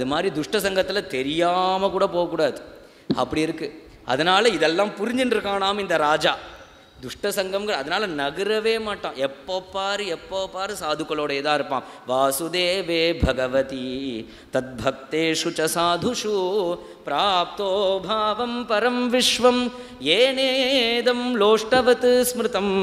அது மாதிரி துஷ்ட சங்கத்தில் தெரியாமல் கூட போகக்கூடாது அப்படி இருக்கு அதனால இதெல்லாம் புரிஞ்சுட்டு இருக்கானாம் இந்த ராஜா துஷ்ட சங்கம்ங்கிற அதனால நகரவே மாட்டான் எப்போ பாரு எப்போ பாரு சாதுக்களோட இதாக இருப்பான் வாசுதேவே பகவதி தத்பக்தேஷு ச சாதுஷு பிராப்தோ பாவம் பரம் விஸ்வம் ஏனேதம் லோஷ்டவத் ஸ்மிருதம்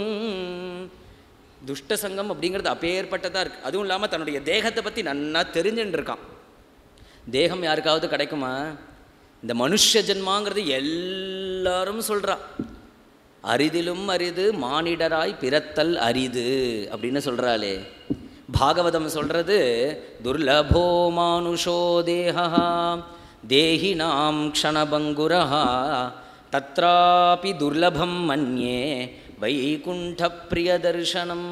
துஷ்ட சங்கம் அப்படிங்கிறது அப்பேற்பட்டதாக இருக்குது அதுவும் இல்லாமல் தன்னுடைய தேகத்தை பற்றி நன்னா தெரிஞ்சுட்டு இருக்கான் தேகம் யாருக்காவது கிடைக்குமா இந்த மனுஷ ஜென்மாங்கிறது எல்லாரும் சொல்றா அரிதிலும் அரிது மானிடராய் பிறத்தல் அரிது அப்படின்னு சொல்றாளே பாகவதம் சொல்றது துர்லபோ மானுஷோ தேகா தேஹினாம் க்ஷணபங்குரஹா தத்ராபி துர்லபம் மன்யே வைகுண்ட பிரியதர்ஷனம்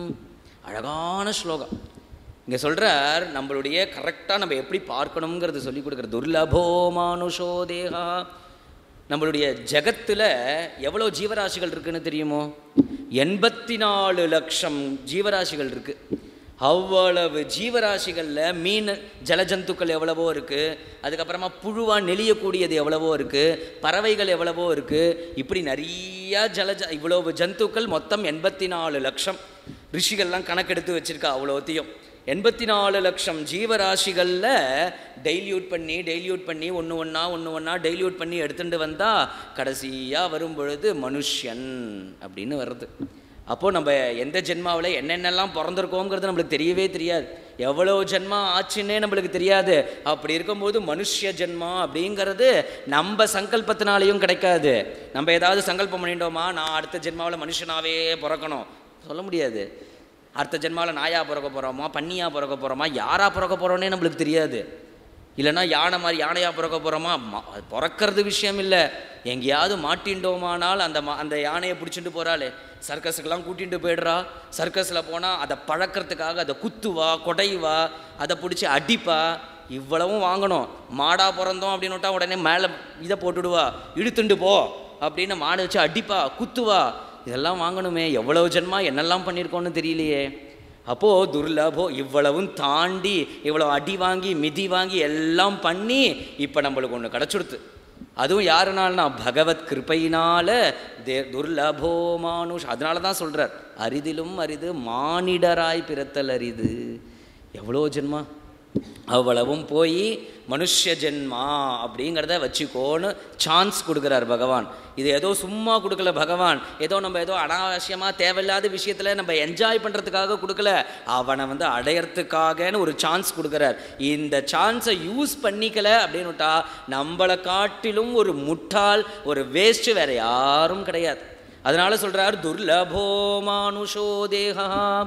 அழகான ஸ்லோகம் இங்கே சொல்கிறார் நம்மளுடைய கரெக்டாக நம்ம எப்படி பார்க்கணுங்கிறது சொல்லி கொடுக்குற துர்லபோ மானுஷோ தேகா நம்மளுடைய ஜகத்தில் எவ்வளோ ஜீவராசிகள் இருக்குன்னு தெரியுமோ எண்பத்தி நாலு லட்சம் ஜீவராசிகள் இருக்குது அவ்வளவு ஜீவராசிகளில் மீன் ஜலஜந்துக்கள் எவ்வளவோ இருக்குது அதுக்கப்புறமா புழுவாக நெளியக்கூடியது எவ்வளவோ இருக்குது பறவைகள் எவ்வளவோ இருக்குது இப்படி நிறையா ஜலஜ இவ்வளவு ஜந்துக்கள் மொத்தம் எண்பத்தி நாலு லட்சம் ரிஷிகள்லாம் கணக்கெடுத்து வச்சுருக்கா அவ்வளோத்தையும் எண்பத்தி நாலு லட்சம் ஜீவராசிகளில் டெய்ல்யூட் பண்ணி டெய்ல்யூட் பண்ணி ஒன்று ஒன்றா ஒன்று ஒன்றா டெய்ல்யூட் பண்ணி எடுத்துட்டு வந்தால் கடைசியாக வரும் பொழுது மனுஷன் அப்படின்னு வருது அப்போது நம்ம எந்த ஜென்மாவில் என்னென்னலாம் பிறந்திருக்கோங்கிறது நம்மளுக்கு தெரியவே தெரியாது எவ்வளோ ஜென்மா ஆச்சுன்னே நம்மளுக்கு தெரியாது அப்படி இருக்கும்போது மனுஷ ஜென்மா அப்படிங்கிறது நம்ம சங்கல்பத்தினாலையும் கிடைக்காது நம்ம ஏதாவது சங்கல்பம் பண்ணிட்டோமா நான் அடுத்த ஜென்மாவில் மனுஷனாவே பிறக்கணும் சொல்ல முடியாது அடுத்த ஜென்மாவில் நாயா பிறக்க போகிறோமா பன்னியா பிறக்க போகிறோமா யாரா பிறக்க போகிறோன்னே நம்மளுக்கு தெரியாது இல்லைன்னா யானை மாதிரி யானையாக பிறக்க போகிறோமா பிறக்கிறது விஷயம் இல்லை எங்கேயாவது மாட்டின்றோமானால் அந்த மா அந்த யானையை பிடிச்சிட்டு போகிறாளே சர்க்கஸுக்கெல்லாம் கூட்டிகிட்டு போயிடுறா சர்க்கஸில் போனால் அதை பழக்கிறதுக்காக அதை குத்துவா கொடைவா அதை பிடிச்சி அடிப்பா இவ்வளவும் வாங்கணும் மாடா பிறந்தோம் அப்படின்னு விட்டா உடனே மேலே இதை போட்டுடுவா இழுத்துண்டு போ அப்படின்னு மாடு வச்சு அடிப்பா குத்துவா இதெல்லாம் வாங்கணுமே எவ்வளவு ஜென்மா என்னெல்லாம் பண்ணியிருக்கோன்னு தெரியலையே அப்போது துர்லபோ இவ்வளவும் தாண்டி இவ்வளோ அடி வாங்கி மிதி வாங்கி எல்லாம் பண்ணி இப்போ நம்மளுக்கு ஒன்று கிடச்சிடுத்து அதுவும் யாருனால்னா பகவத் கிருபையினால தே துர்லபோ மானுஷ் அதனால தான் சொல்கிறார் அரிதிலும் அரிது மானிடராய் பிறத்தல் அரிது எவ்வளோ ஜென்மா அவ்வளவும் போய் மனுஷ ஜென்மா அப்படிங்கிறத வச்சுக்கோன்னு சான்ஸ் கொடுக்குறார் பகவான் இது ஏதோ சும்மா கொடுக்கல பகவான் ஏதோ நம்ம ஏதோ அனாவசியமாக தேவையில்லாத விஷயத்தில் நம்ம என்ஜாய் பண்ணுறதுக்காக கொடுக்கல அவனை வந்து அடையறதுக்காகன்னு ஒரு சான்ஸ் கொடுக்குறார் இந்த சான்ஸை யூஸ் பண்ணிக்கல அப்படின்னு விட்டா நம்மளை காட்டிலும் ஒரு முட்டாள் ஒரு வேஸ்ட்டு வேற யாரும் கிடையாது அதனால சொல்றார் துர்லபோ மானுஷோ தேகா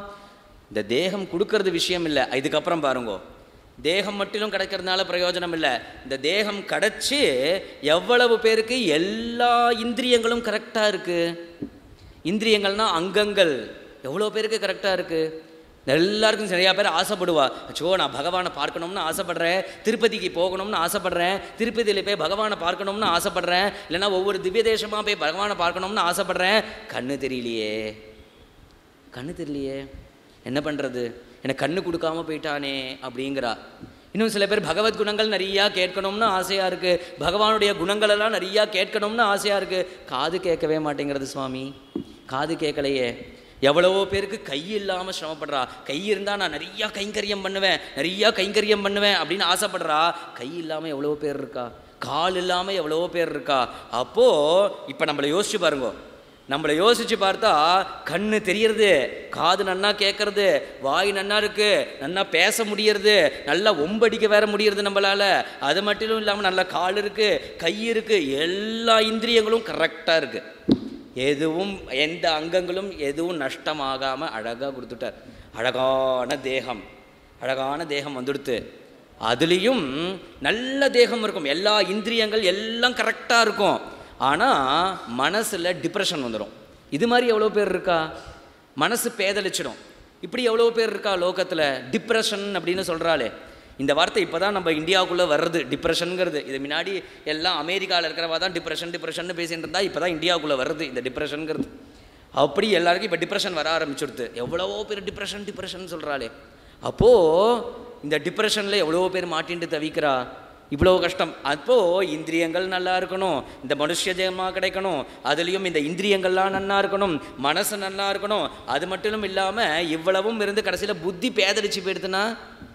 இந்த தேகம் கொடுக்கறது விஷயம் இல்லை இதுக்கப்புறம் பாருங்கோ தேகம் மட்டும் கிடைக்கிறதுனால பிரயோஜனம் இல்லை இந்த தேகம் கிடச்சி எவ்வளவு பேருக்கு எல்லா இந்திரியங்களும் கரெக்டாக இருக்குது இந்திரியங்கள்னா அங்கங்கள் எவ்வளோ பேருக்கு கரெக்டாக இருக்குது எல்லாருக்கும் நிறையா பேர் ஆசைப்படுவா அச்சோ நான் பகவானை பார்க்கணும்னு ஆசைப்படுறேன் திருப்பதிக்கு போகணும்னு ஆசைப்படுறேன் திருப்பதியில் போய் பகவானை பார்க்கணும்னு ஆசைப்படுறேன் இல்லைன்னா ஒவ்வொரு திவ்ய தேசமாக போய் பகவானை பார்க்கணும்னு ஆசைப்படுறேன் கண்ணு தெரியலையே கண்ணு தெரியலையே என்ன பண்ணுறது எனக்கு கண்ணு கொடுக்காம போயிட்டானே அப்படிங்கிறா இன்னும் சில பேர் பகவத் குணங்கள் நிறையா கேட்கணும்னு ஆசையாக இருக்குது பகவானுடைய குணங்களெல்லாம் நிறையா கேட்கணும்னு ஆசையாக இருக்குது காது கேட்கவே மாட்டேங்கிறது சுவாமி காது கேட்கலையே எவ்வளவோ பேருக்கு கை இல்லாமல் சிரமப்படுறா கை இருந்தால் நான் நிறையா கைங்கரியம் பண்ணுவேன் நிறையா கைங்கரியம் பண்ணுவேன் அப்படின்னு ஆசைப்படுறா கை இல்லாமல் எவ்வளோ பேர் இருக்கா கால் இல்லாமல் எவ்வளவோ பேர் இருக்கா அப்போது இப்போ நம்மளை யோசிச்சு பாருங்க நம்மளை யோசிச்சு பார்த்தா கண்ணு தெரியறது காது நன்னா கேட்கறது வாய் நன்னா இருக்கு நன்னா பேச முடியறது நல்லா ஒம்படிக்க வேற முடியறது நம்மளால அது மட்டும் இல்லாமல் நல்ல கால் இருக்கு கை இருக்கு எல்லா இந்திரியங்களும் கரெக்டாக இருக்கு எதுவும் எந்த அங்கங்களும் எதுவும் நஷ்டமாகாமல் அழகாக கொடுத்துட்டார் அழகான தேகம் அழகான தேகம் வந்துடுத்து அதுலேயும் நல்ல தேகம் இருக்கும் எல்லா இந்திரியங்கள் எல்லாம் கரெக்டாக இருக்கும் ஆனால் மனசில் டிப்ரெஷன் வந்துடும் இது மாதிரி எவ்வளோ பேர் இருக்கா மனசு பேதலிச்சிடும் இப்படி எவ்வளோ பேர் இருக்கா லோகத்தில் டிப்ரெஷன் அப்படின்னு சொல்கிறாளே இந்த வார்த்தை இப்போ தான் நம்ம இந்தியாவுக்குள்ளே வர்றது டிப்ரெஷனுங்கிறது இது முன்னாடி எல்லாம் அமெரிக்காவில் இருக்கிறவா தான் டிப்ரெஷன் டிப்ரெஷன் பேசிட்டு இருந்தால் இப்போ தான் இந்தியாவுக்குள்ளே வருது இந்த டிப்ரெஷனுங்கிறது அப்படி எல்லாருக்கும் இப்போ டிப்ரெஷன் வர ஆரம்பிச்சுடுது எவ்வளவோ பேர் டிப்ரெஷன் டிப்ரெஷன் சொல்கிறாளே அப்போது இந்த டிப்ரெஷனில் எவ்வளோ பேர் மாட்டின்ட்டு தவிக்கிறா இவ்வளோ கஷ்டம் அப்போது இந்திரியங்கள் நல்லா இருக்கணும் இந்த மனுஷ ஜெயமாக கிடைக்கணும் அதுலேயும் இந்த இந்திரியங்கள்லாம் நல்லா இருக்கணும் மனசு நல்லா இருக்கணும் அது மட்டும் இல்லாமல் இவ்வளவும் இருந்து கடைசியில் புத்தி பேதலிச்சு போயிடுதுன்னா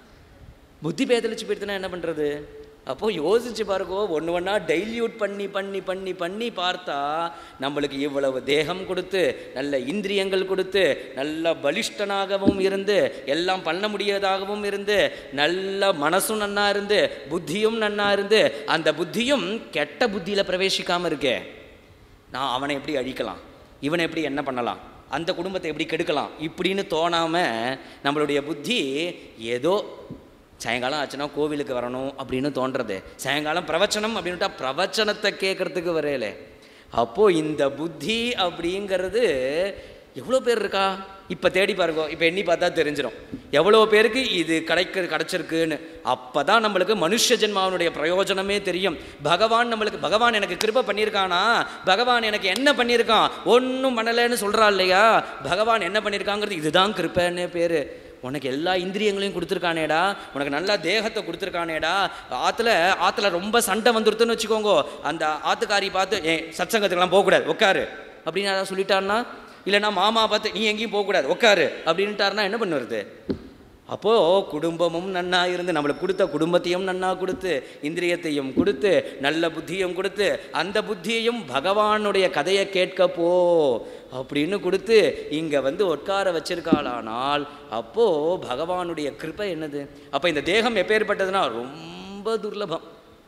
புத்தி பேதலிச்சு போயிடுதுன்னா என்ன பண்ணுறது அப்போது யோசிச்சு பாருங்க ஒன்று ஒன்றா டைல்யூட் பண்ணி பண்ணி பண்ணி பண்ணி பார்த்தா நம்மளுக்கு இவ்வளவு தேகம் கொடுத்து நல்ல இந்திரியங்கள் கொடுத்து நல்ல பலிஷ்டனாகவும் இருந்து எல்லாம் பண்ண முடியாதாகவும் இருந்து நல்ல மனசும் நன்னா இருந்து புத்தியும் நன்னா இருந்து அந்த புத்தியும் கெட்ட புத்தியில் பிரவேசிக்காமல் இருக்கே நான் அவனை எப்படி அழிக்கலாம் இவனை எப்படி என்ன பண்ணலாம் அந்த குடும்பத்தை எப்படி கெடுக்கலாம் இப்படின்னு தோணாமல் நம்மளுடைய புத்தி ஏதோ சாயங்காலம் ஆச்சுன்னா கோவிலுக்கு வரணும் அப்படின்னு தோன்றது சாயங்காலம் பிரவச்சனம் அப்படின்ட்டா பிரவச்சனத்தை கேட்கறதுக்கு வரையல அப்போது இந்த புத்தி அப்படிங்கிறது எவ்வளோ பேர் இருக்கா இப்போ தேடி பாருங்க இப்போ எண்ணி பார்த்தா தெரிஞ்சிடும் எவ்வளோ பேருக்கு இது கிடைக்க கிடைச்சிருக்குன்னு அப்போ தான் நம்மளுக்கு மனுஷ ஜென்மாவனுடைய பிரயோஜனமே தெரியும் பகவான் நம்மளுக்கு பகவான் எனக்கு கிருபை பண்ணியிருக்கானா பகவான் எனக்கு என்ன பண்ணியிருக்கான் ஒன்றும் பண்ணலைன்னு சொல்கிறா இல்லையா பகவான் என்ன பண்ணியிருக்காங்கிறது இதுதான் கிருப்பைன்னு பேர் உனக்கு எல்லா இந்திரியங்களையும் கொடுத்துருக்கானேடா உனக்கு நல்லா தேகத்தை கொடுத்துருக்கானேடா ஆற்றுல ஆற்றுல ரொம்ப சண்டை வந்துருதுன்னு வச்சுக்கோங்க அந்த ஆத்துக்காரி பார்த்து ஏ சத்சங்கத்துக்கெல்லாம் போகக்கூடாது உட்காரு அப்படின்னு யாராவது சொல்லிட்டான்னா இல்லைன்னா மாமா பார்த்து நீ எங்கேயும் போகக்கூடாது உட்காரு அப்படின்ட்டாருன்னா என்ன பண்ணுறது அப்போது குடும்பமும் நன்னா இருந்து நம்மளுக்கு கொடுத்த குடும்பத்தையும் நன்னா கொடுத்து இந்திரியத்தையும் கொடுத்து நல்ல புத்தியும் கொடுத்து அந்த புத்தியையும் பகவானுடைய கதையை கேட்க போ அப்படின்னு கொடுத்து இங்கே வந்து உட்கார வச்சிருக்காளானால் அப்போது பகவானுடைய கிருபை என்னது அப்போ இந்த தேகம் எப்பேற்பட்டதுன்னா ரொம்ப துர்லபம்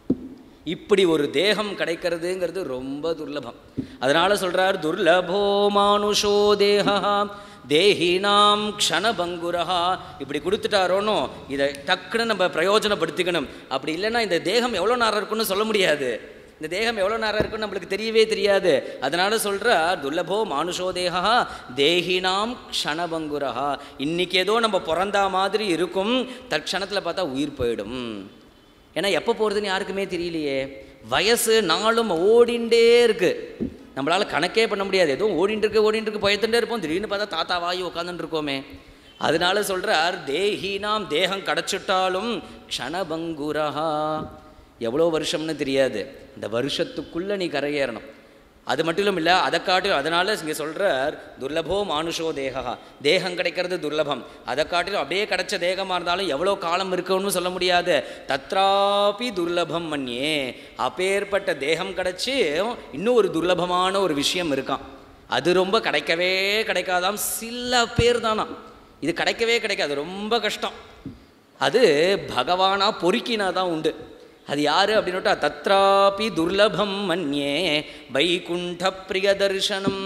இப்படி ஒரு தேகம் கிடைக்கிறதுங்கிறது ரொம்ப துர்லபம் அதனால சொல்றார் துர்லபோ மானுஷோ தேகா தேஹினாம் க்ஷணபங்குரஹா இப்படி கொடுத்துட்டாரோனோ இதை டக்குன்னு நம்ம பிரயோஜனப்படுத்திக்கணும் அப்படி இல்லைன்னா இந்த தேகம் எவ்வளோ நேரம் இருக்குன்னு சொல்ல முடியாது இந்த தேகம் எவ்வளோ நேரம் இருக்குன்னு நம்மளுக்கு தெரியவே தெரியாது அதனால சொல்ற துர்லபோ மானுஷோ தேகா தேஹினாம் க்ஷணபங்குரஹா இன்னைக்கு ஏதோ நம்ம பிறந்தா மாதிரி இருக்கும் தற்க்ஷணத்தில் பார்த்தா உயிர் போயிடும் ஏன்னா எப்போ போகிறதுன்னு யாருக்குமே தெரியலையே வயசு நாளும் ஓடிண்டே இருக்கு நம்மளால கணக்கே பண்ண முடியாது ஏதோ ஓடிட்டு இருக்கு ஓடிட்டு இருக்கு பயத்துட்டே இருப்போம் திடீர்னு பார்த்தா தாத்தா வாயு உட்காந்துட்டு இருக்கோமே அதனால சொல்றார் தேஹினாம் தேகம் கிடச்சிட்டாலும் க்ஷணபங்குரஹா எவ்வளோ வருஷம்னு தெரியாது இந்த வருஷத்துக்குள்ளே நீ கரையேறணும் அது மட்டும் இல்லை அதை காட்டிலும் அதனால இங்கே சொல்கிறார் துர்லபோ மானுஷோ தேகா தேகம் கிடைக்கிறது துர்லபம் அதை காட்டிலும் அப்படியே கிடைச்ச தேகமாக இருந்தாலும் எவ்வளோ காலம் இருக்குன்னு சொல்ல முடியாது தத்ராபி துர்லபம் மன்யே அப்பேற்பட்ட தேகம் கிடைச்சி இன்னும் ஒரு துர்லபமான ஒரு விஷயம் இருக்கான் அது ரொம்ப கிடைக்கவே கிடைக்காதாம் சில பேர் தானா இது கிடைக்கவே கிடைக்காது ரொம்ப கஷ்டம் அது பகவானா பொறுக்கினா தான் உண்டு அது யாரு அப்படின்னுட்டா தத்ராபி துர்லபம் மன்யே வைகுண்ட பிரிய தரிசனம்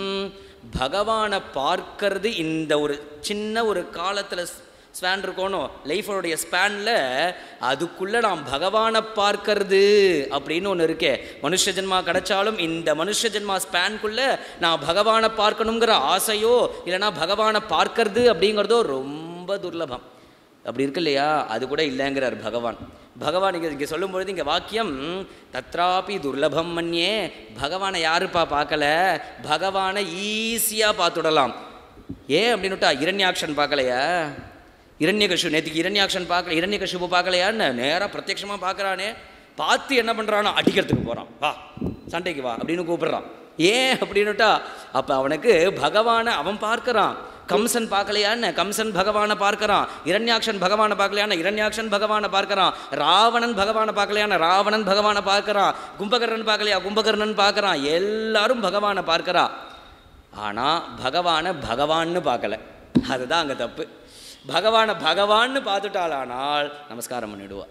பகவானை பார்க்கறது இந்த ஒரு சின்ன ஒரு காலத்தில் ஸ்பேன் இருக்கணும் லைஃபோடைய ஸ்பேனில் அதுக்குள்ளே நாம் பகவானை பார்க்கறது அப்படின்னு ஒன்று இருக்கே மனுஷ ஜென்மா கிடைச்சாலும் இந்த மனுஷ ஜென்மா ஸ்பேனுக்குள்ளே நான் பகவானை பார்க்கணுங்கிற ஆசையோ இல்லைனா பகவானை பார்க்கறது அப்படிங்கிறதோ ரொம்ப துர்லபம் அப்படி இருக்கு இல்லையா அது கூட இல்லைங்கிறார் பகவான் பகவான் இங்கே இங்கே சொல்லும்பொழுது இங்கே வாக்கியம் தத்ராபி துர்லபம் மன்யே பகவானை யாருப்பா பார்க்கல பகவானை ஈஸியாக பார்த்துடலாம் ஏன் அப்படின்னுட்டா இரண்யாக்ஷன் பார்க்கலையா இரண்யகஷு நேற்றுக்கு இரண்யாக்ஷன் பார்க்கல இரண்யகஷுபு பார்க்கலையான்னு நேராக பிரத்யட்சமாக பார்க்குறானே பார்த்து என்ன பண்ணுறானோ அடிக்கிறதுக்கு போகிறான் வா சண்டைக்கு வா அப்படின்னு கூப்பிடுறான் ஏன் அப்படின்னுட்டா அப்போ அவனுக்கு பகவானை அவன் பார்க்கறான் கம்சன் பார்க்கலையான்னு கம்சன் பகவானை பார்க்கறான் இரண்யாக்ஷன் பகவானை பார்க்கலையான இரண்யாக்ஷன் பகவானை பார்க்கறான் ராவணன் பகவானை பார்க்கலையான ராவணன் பகவானை பார்க்கறான் கும்பகர்ணன் பார்க்கலையா கும்பகர்ணன் பார்க்கறான் எல்லாரும் பகவானை பார்க்கறா ஆனால் பகவானை பகவான்னு பார்க்கல அதுதான் அங்கே தப்பு பகவானை பகவான்னு பார்த்துட்டாளானால் நமஸ்காரம் பண்ணிடுவா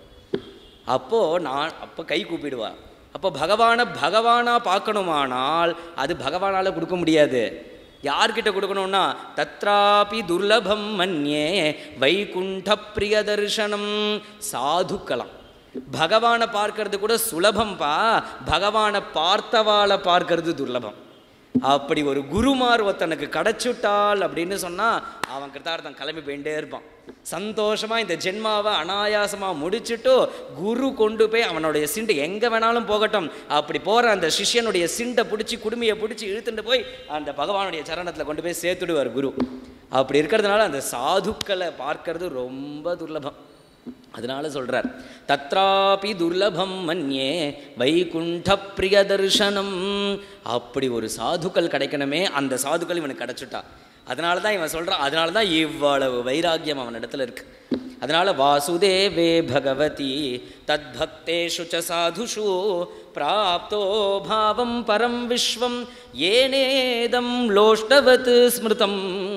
அப்போது நான் அப்போ கை கூப்பிடுவா அப்போ பகவானை பகவானா பார்க்கணுமானால் அது பகவானால் கொடுக்க முடியாது யார்கிட்ட கொடுக்கணும்னா தத்ராபி துர்லபம் மன்யே வைகுண்ட பிரிய தரிசனம் சாதுக்கலாம் பகவானை பார்க்கறது கூட சுலபம்பா பகவானை பார்த்தவாளை பார்க்கறது துர்லபம் அப்படி ஒரு குருமார் ஒருத்தனுக்கு கிடைச்சுட்டால் அப்படின்னு சொன்னால் அவன் கிருத்தார்த்தம் கிளம்பி போயிட்டே இருப்பான் சந்தோஷமாக இந்த ஜென்மாவை அனாயாசமாக முடிச்சுட்டு குரு கொண்டு போய் அவனுடைய சிண்டு எங்கே வேணாலும் போகட்டும் அப்படி போகிற அந்த சிஷ்யனுடைய சிண்டை பிடிச்சி குடுமையை பிடிச்சி இழுத்துட்டு போய் அந்த பகவானுடைய சரணத்தில் கொண்டு போய் சேர்த்துடுவார் குரு அப்படி இருக்கிறதுனால அந்த சாதுக்களை பார்க்கறது ரொம்ப துர்லபம் அதனால சொல்றார் தத்ராபி துர்லபம் மன்யே வைகுண்ட பிரிய தர்சனம் அப்படி ஒரு சாதுக்கள் கிடைக்கணுமே அந்த சாதுக்கள் இவனுக்கு கிடைச்சிட்டா அதனால தான் இவன் சொல்றான் அதனால தான் இவ்வளவு வைராக்கியம் அவன் இடத்துல இருக்கு அதனால வாசுதேவே பகவதி தத்பக்தேஷு ச சாதுஷு பிராப்தோ பாவம் பரம் விஸ்வம் ஏனேதம் லோஷ்டவத் ஸ்மிருதம்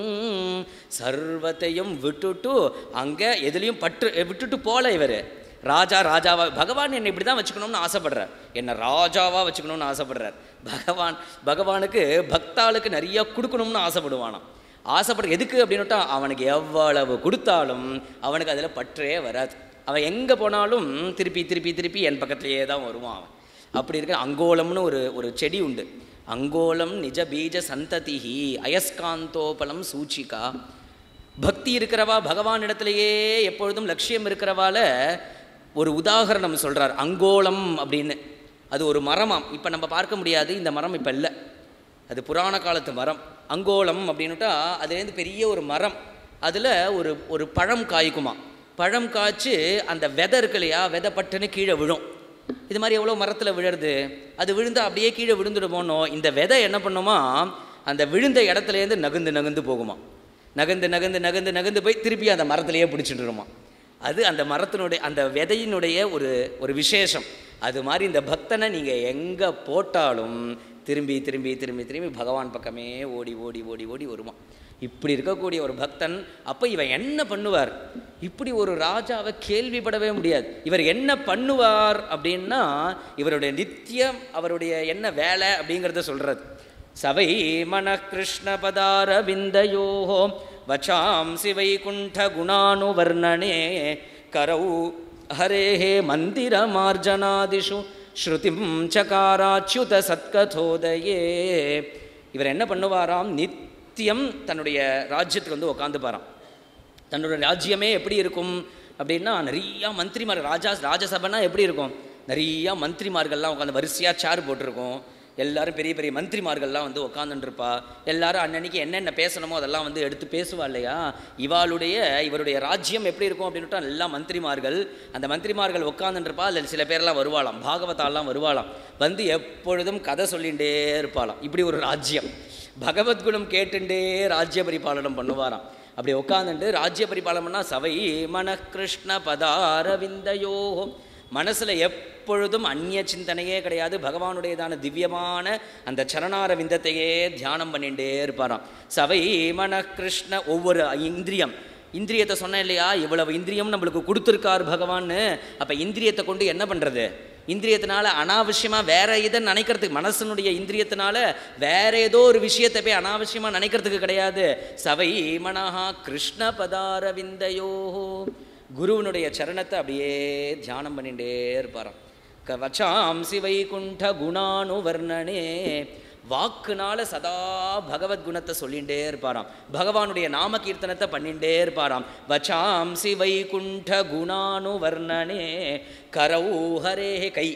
சர்வத்தையும் விட்டுட்டு அங்கே எதுலேயும் பற்று விட்டுட்டு போல இவர் ராஜா ராஜாவா பகவான் என்னை இப்படி தான் வச்சுக்கணும்னு ஆசைப்படுறார் என்னை ராஜாவா வச்சுக்கணும்னு ஆசைப்படுறார் பகவான் பகவானுக்கு பக்தாளுக்கு நிறைய கொடுக்கணும்னு ஆசைப்படுவானாம் ஆசைப்படுற எதுக்கு அப்படின்னுட்டா அவனுக்கு எவ்வளவு கொடுத்தாலும் அவனுக்கு அதில் பற்றே வராது அவன் எங்கே போனாலும் திருப்பி திருப்பி திருப்பி என் பக்கத்துலேயே தான் வருவான் அவன் அப்படி இருக்க அங்கோலம்னு ஒரு ஒரு செடி உண்டு அங்கோலம் நிஜ பீஜ சந்ததிஹி அயஸ்காந்தோபலம் சூச்சிகா பக்தி இருக்கிறவா பகவான் இடத்துலையே எப்பொழுதும் லட்சியம் இருக்கிறவால ஒரு உதாகரணம் சொல்றார் அங்கோலம் அப்படின்னு அது ஒரு மரமாம் இப்போ நம்ம பார்க்க முடியாது இந்த மரம் இப்போ இல்லை அது புராண காலத்து மரம் அங்கோலம் அப்படின்னுட்டா அதுலேருந்து பெரிய ஒரு மரம் அதில் ஒரு ஒரு பழம் காய்க்குமா பழம் காய்ச்சி அந்த விதை இருக்கு இல்லையா விதை பட்டுன்னு கீழே விழும் இது மாதிரி எவ்வளோ மரத்தில் விழுறது அது விழுந்து அப்படியே கீழே விழுந்துடுமோனோ இந்த விதை என்ன பண்ணுமா அந்த விழுந்த இடத்துலேருந்து நகுந்து நகுந்து போகுமா நகர்ந்து நகர்ந்து நகர்ந்து நகர்ந்து போய் திருப்பி அந்த மரத்திலேயே பிடிச்சிட்டுருமா அது அந்த மரத்தினுடைய அந்த விதையினுடைய ஒரு ஒரு விசேஷம் அது மாதிரி இந்த பக்தனை நீங்கள் எங்கே போட்டாலும் திரும்பி திரும்பி திரும்பி திரும்பி பகவான் பக்கமே ஓடி ஓடி ஓடி ஓடி வருவான் இப்படி இருக்கக்கூடிய ஒரு பக்தன் அப்போ இவன் என்ன பண்ணுவார் இப்படி ஒரு ராஜாவை கேள்விப்படவே முடியாது இவர் என்ன பண்ணுவார் அப்படின்னா இவருடைய நித்தியம் அவருடைய என்ன வேலை அப்படிங்கிறத சொல்கிறது சவை மன கிருஷ்ண பதார விந்தயோ வச்சாம்சி வைகுண்ட குணானுவர்ணனே கரௌ ஹரேஹே மந்திர மார்ஜனாதிஷு ஸ்ருதிம் சகாராச்சுத சத்கதோதயே இவர் என்ன பண்ணுவாராம் நித்தியம் தன்னுடைய ராஜ்யத்துக்கு வந்து உட்காந்துப்பாராம் தன்னோட ராஜ்யமே எப்படி இருக்கும் அப்படின்னா நிறையா மந்திரிமார் ராஜா ராஜசபைனா எப்படி இருக்கும் நிறையா மந்திரிமார்கள்லாம் உட்காந்து வரிசையாக சேர் போட்டிருக்கும் எல்லாரும் பெரிய பெரிய மந்திரிமார்கள்லாம் வந்து உட்காந்துருப்பா எல்லாரும் அன்னன்னைக்கு என்னென்ன பேசணுமோ அதெல்லாம் வந்து எடுத்து பேசுவா இல்லையா இவாளுடைய இவருடைய ராஜ்யம் எப்படி இருக்கும் அப்படின்னுட்டா எல்லா மந்திரிமார்கள் அந்த மந்திரிமார்கள் உட்காந்துருப்பா அதில் சில பேர்லாம் வருவாளாம் பாகவதாலாம் வருவாளாம் வந்து எப்பொழுதும் கதை சொல்லிகிட்டே இருப்பாளாம் இப்படி ஒரு ராஜ்யம் பகவத்குணம் கேட்டுண்டே ராஜ்ய பரிபாலனம் பண்ணுவாராம் அப்படி உட்காந்துட்டு ராஜ்ய பரிபாலனம் பண்ணால் சவை மன கிருஷ்ண பதாரவிந்தயோ மனசில் எப்பொழுதும் அந்நிய சிந்தனையே கிடையாது பகவானுடையதான திவ்யமான அந்த சரணார விந்தத்தையே தியானம் பண்ணிகிட்டே இருப்பாராம் சவை மன கிருஷ்ண ஒவ்வொரு இந்திரியம் இந்திரியத்தை சொன்னேன் இல்லையா இவ்வளவு இந்திரியம் நம்மளுக்கு கொடுத்துருக்கார் பகவான்னு அப்போ இந்திரியத்தை கொண்டு என்ன பண்ணுறது இந்திரியத்தினால அனாவசியமாக வேற இதை நினைக்கிறதுக்கு மனசனுடைய இந்திரியத்தினால வேற ஏதோ ஒரு விஷயத்தை போய் அனாவசியமாக நினைக்கிறதுக்கு கிடையாது சவை மனஹா கிருஷ்ண பதாரவிந்தயோ குருவனுடைய சரணத்தை அப்படியே தியானம் பண்ணிகிட்டே இருப்பாராம் க வச்சாம்சி வைகுண்ட குணானுவர்ணனே வாக்குனால சதா பகவத் குணத்தை சொல்லிகிட்டே இருப்பாராம் பகவானுடைய நாம கீர்த்தனத்தை பண்ணிகிட்டே இருப்பாராம் வச்சாம்சி வைகுண்ட குணானுவர்ணனே கரௌஹரேஹே கை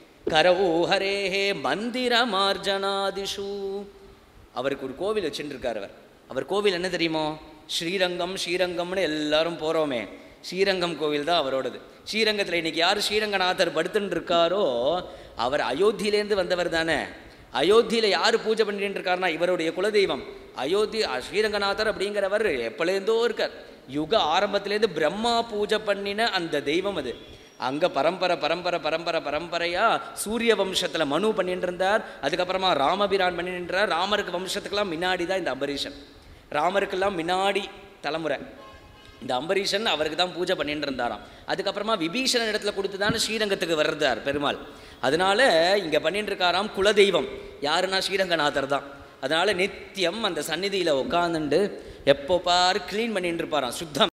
கரௌஹரேஹே மந்திர மார்ஜனாதிஷு அவருக்கு ஒரு கோவில் வச்சுருக்கார் அவர் அவர் கோவில் என்ன தெரியுமோ ஸ்ரீரங்கம் ஸ்ரீரங்கம்னு எல்லாரும் போகிறோமே ஸ்ரீரங்கம் கோவில் தான் அவரோடது ஸ்ரீரங்கத்தில் இன்னைக்கு யார் ஸ்ரீரங்கநாதர் படுத்துன்னு இருக்காரோ அவர் அயோத்தியிலேருந்து வந்தவர் தானே அயோத்தியில் யார் பூஜை பண்ணிட்டு இருக்காருன்னா இவருடைய குலதெய்வம் அயோத்தி ஸ்ரீரங்கநாதர் அப்படிங்கிறவர் எப்பலேருந்தோ இருக்கார் யுக ஆரம்பத்திலேருந்து பிரம்மா பூஜை பண்ணின அந்த தெய்வம் அது அங்கே பரம்பரை பரம்பரை பரம்பரை பரம்பரையாக சூரிய வம்சத்தில் மனு பண்ணிட்டு இருந்தார் அதுக்கப்புறமா ராமபிரான் பண்ணிட்டு இருந்தார் ராமருக்கு வம்சத்துக்கெல்லாம் முன்னாடி தான் இந்த அம்பரீஷன் ராமருக்கெல்லாம் முன்னாடி தலைமுறை இந்த அம்பரீஷன் அவருக்கு தான் பூஜை பண்ணிட்டு இருந்தாராம் அதுக்கப்புறமா விபீஷணன் இடத்துல கொடுத்து தான் ஸ்ரீரங்கத்துக்கு வர்றார் பெருமாள் அதனால இங்கே பண்ணிட்டு இருக்காராம் குலதெய்வம் யாருன்னா ஸ்ரீரங்கநாதர் தான் அதனால நித்தியம் அந்த சந்நிதியில் உட்காந்துண்டு எப்போ பாரு க்ளீன் பண்ணிட்டு இருப்பாராம் சுத்தம்